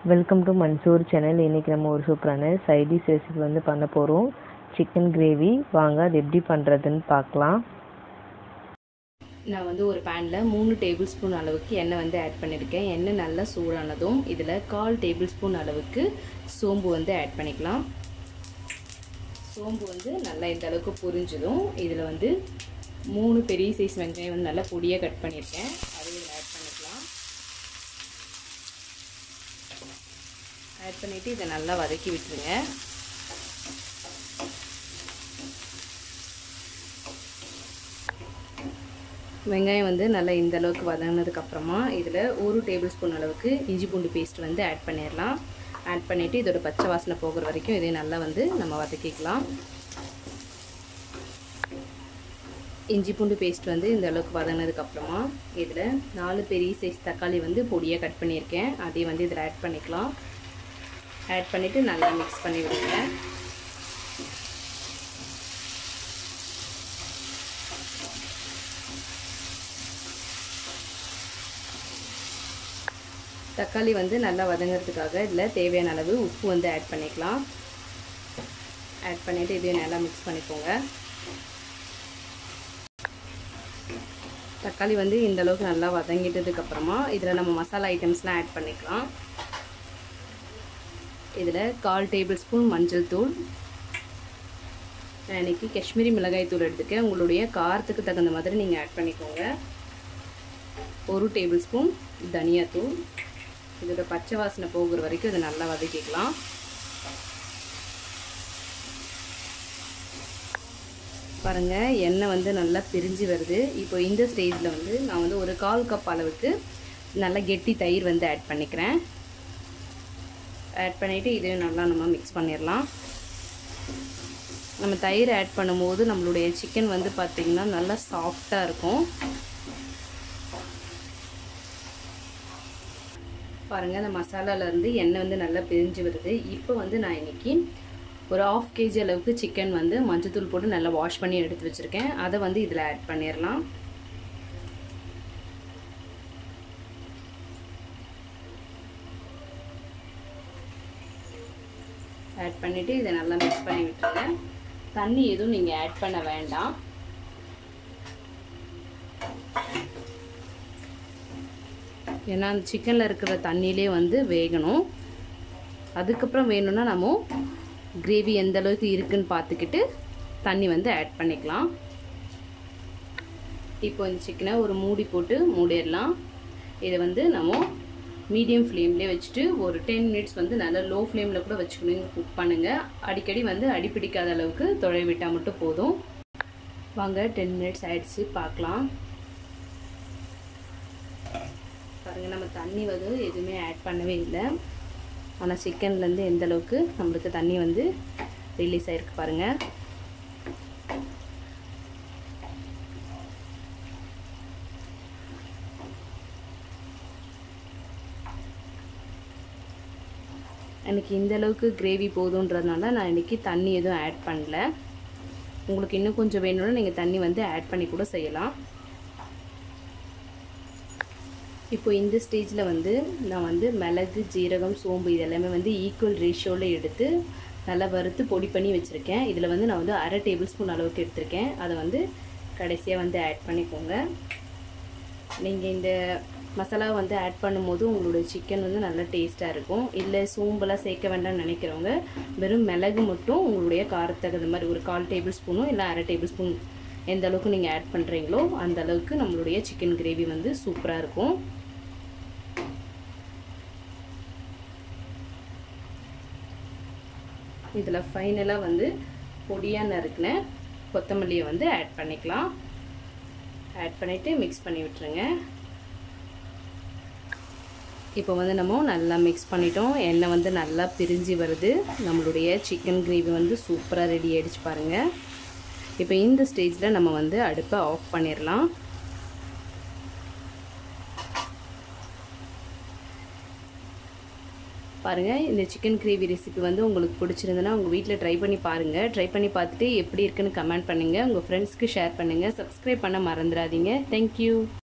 welcome to Mansoor channel இன்றைக்கி நம்ம ஒரு சூப்பரான சைடிஷ் ரெசிபி வந்து பண்ண போகிறோம் சிக்கன் கிரேவி வாங்க அது எப்படி பண்ணுறதுன்னு பார்க்கலாம் நான் வந்து ஒரு பேனில் மூணு டேபிள் ஸ்பூன் அளவுக்கு எண்ணெய் வந்து ஆட் பண்ணியிருக்கேன் எண்ணெய் நல்லா சூடானதும் இதில் கால் டேபிள் ஸ்பூன் அளவுக்கு சோம்பு வந்து ஆட் பண்ணிக்கலாம் சோம்பு வந்து நல்லா இந்த அளவுக்கு புரிஞ்சதும் இதில் வந்து மூணு பெரிய சைஸ் வெங்காயம் வந்து நல்லா பொடியாக கட் பண்ணியிருக்கேன் அதையும் இதில் ஆட் பண்ணிக்கலாம் ஆட் பண்ணிவிட்டு இதை நல்லா வதக்கி விட்டுருங்க வெங்காயம் வந்து நல்லா இந்த அளவுக்கு வதங்கினதுக்கப்புறமா இதில் ஒரு டேபிள் ஸ்பூன் அளவுக்கு இஞ்சி பூண்டு பேஸ்ட் வந்து ஆட் பண்ணிடலாம் ஆட் பண்ணிவிட்டு இதோட பச்சை வாசனை போகிற வரைக்கும் இதை நல்லா வந்து நம்ம வதக்கிக்கலாம் இஞ்சி பூண்டு பேஸ்ட் வந்து இந்த அளவுக்கு வதங்கினதுக்கப்புறமா இதில் நாலு பெரிய சைஸ் தக்காளி வந்து பொடியாக கட் பண்ணியிருக்கேன் அதையும் வந்து இதில் ஆட் பண்ணிக்கலாம் ஆட் பண்ணிவிட்டு நல்லா மிக்ஸ் பண்ணி விடுங்க தக்காளி வந்து நல்லா வதங்கிறதுக்காக இதில் தேவையான அளவு உப்பு வந்து ஆட் பண்ணிக்கலாம் ஆட் பண்ணிவிட்டு இதையும் நல்லா மிக்ஸ் பண்ணிக்கோங்க தக்காளி வந்து இந்த அளவுக்கு நல்லா வதங்கிட்டதுக்கப்புறமா இதில் நம்ம மசாலா ஐட்டம்ஸ்லாம் ஆட் பண்ணிக்கலாம் இதில் கால் டேபிள் ஸ்பூன் மஞ்சள் தூள் நான் இன்றைக்கி காஷ்மீரி மிளகாய் தூள் எடுத்துக்கேன் உங்களுடைய காரத்துக்கு தகுந்த மாதிரி நீங்கள் ஆட் பண்ணிக்கோங்க ஒரு டேபிள் ஸ்பூன் தனியாத்தூள் இதோட பச்சை வாசனை போகிற வரைக்கும் இதை நல்லா வதக்கிக்கலாம் பாருங்கள் எண்ணெய் வந்து நல்லா பிரிஞ்சு வருது இப்போ இந்த ஸ்டேஜில் வந்து நான் வந்து ஒரு கால் கப் அளவுக்கு நல்லா கெட்டி தயிர் வந்து ஆட் பண்ணிக்கிறேன் ஆட் பண்ணிவிட்டு இதையும் நல்லா நம்ம மிக்ஸ் பண்ணிடலாம் நம்ம தயிர் ஆட் பண்ணும்போது நம்மளுடைய சிக்கன் வந்து பார்த்திங்கன்னா நல்லா சாஃப்டாக இருக்கும் பாருங்கள் அந்த மசாலாலேருந்து எண்ணெய் வந்து நல்லா பிரிஞ்சு வருது இப்போ வந்து நான் இன்றைக்கி ஒரு ஆஃப் கேஜி அளவுக்கு சிக்கன் வந்து மஞ்சத்தூள் போட்டு நல்லா வாஷ் பண்ணி எடுத்து வச்சுருக்கேன் அதை வந்து இதில் ஆட் பண்ணிடலாம் ஆட் பண்ணிவிட்டு இதை நல்லா மிக்ஸ் பண்ணி விட்டுருங்க தண்ணி எதுவும் நீங்கள் ஆட் பண்ண வேண்டாம் ஏன்னா அந்த சிக்கனில் இருக்கிற தண்ணியிலே வந்து வேகணும் அதுக்கப்புறம் வேணும்னா நம்ம கிரேவி எந்த அளவுக்கு இருக்குன்னு பார்த்துக்கிட்டு தண்ணி வந்து ஆட் பண்ணிக்கலாம் இப்போ இந்த சிக்கனை ஒரு மூடி போட்டு மூடிடலாம் இதை வந்து நம்ம மீடியம் ஃப்ளேம்லேயே வச்சுட்டு ஒரு டென் மினிட்ஸ் வந்து நல்லா லோ ஃப்ளேமில் கூட வச்சுக்கணும் குக் பண்ணுங்கள் அடிக்கடி வந்து அடிப்பிடிக்காத அளவுக்கு தொலை விட்டால் மட்டும் போதும் வாங்க டென் மினிட்ஸ் ஆயிடுச்சு பார்க்கலாம் பாருங்கள் நம்ம தண்ணி வந்து எதுவுமே ஆட் பண்ணவே இல்லை ஆனால் சிக்கன்லேருந்து எந்த அளவுக்கு நம்மளுக்கு தண்ணி வந்து ரிலீஸ் ஆகிருக்கு பாருங்கள் எனக்கு இந்த அளவுக்கு கிரேவி போதுன்றதுனால நான் இன்றைக்கி தண்ணி எதுவும் ஆட் பண்ணல உங்களுக்கு இன்னும் கொஞ்சம் வேணும்னா நீங்கள் தண்ணி வந்து ஆட் பண்ணி கூட செய்யலாம் இப்போ இந்த ஸ்டேஜில் வந்து நான் வந்து மிளகு ஜீரகம் சோம்பு இதெல்லாமே வந்து ஈக்குவல் ரேஷியோவில் எடுத்து நல்லா வறுத்து பொடி பண்ணி வச்சுருக்கேன் இதில் வந்து நான் வந்து அரை டேபிள் ஸ்பூன் அளவுக்கு எடுத்திருக்கேன் அதை வந்து கடைசியாக வந்து ஆட் பண்ணிக்கோங்க நீங்கள் இந்த மசாலா வந்து ஆட் பண்ணும்போது உங்களுடைய சிக்கன் வந்து நல்லா டேஸ்ட்டாக இருக்கும் இல்லை சோம்பெல்லாம் சேர்க்க வேண்டாம்னு நினைக்கிறவங்க வெறும் மிளகு மட்டும் உங்களுடைய காரத்தகுந்த மாதிரி ஒரு கால் டேபிள் ஸ்பூனும் இல்லை அரை டேபிள் ஸ்பூன் எந்த அளவுக்கு நீங்கள் ஆட் பண்ணுறீங்களோ அந்த அளவுக்கு நம்மளுடைய சிக்கன் கிரேவி வந்து சூப்பராக இருக்கும் இதில் ஃபைனலாக வந்து பொடியாக நறுக்கின கொத்தமல்லியை வந்து ஆட் பண்ணிக்கலாம் ஆட் பண்ணிவிட்டு மிக்ஸ் பண்ணி விட்டுருங்க இப்போ வந்து நம்ம நல்லா மிக்ஸ் பண்ணிட்டோம் எண்ணெய் வந்து நல்லா பிரிஞ்சு வருது நம்மளுடைய சிக்கன் கிரேவி வந்து சூப்பராக ரெடி ஆகிடுச்சு பாருங்கள் இப்போ இந்த ஸ்டேஜில் நம்ம வந்து அடுப்பை ஆஃப் பண்ணிடலாம் பாருங்கள் இந்த சிக்கன் கிரேவி ரெசிபி வந்து உங்களுக்கு பிடிச்சிருந்ததுன்னா உங்கள் வீட்டில் ட்ரை பண்ணி பாருங்கள் ட்ரை பண்ணி பார்த்துட்டு எப்படி இருக்குன்னு கமெண்ட் பண்ணுங்கள் உங்கள் ஃப்ரெண்ட்ஸ்க்கு ஷேர் பண்ணுங்கள் சப்ஸ்கிரைப் பண்ண மறந்துடாதீங்க தேங்க்யூ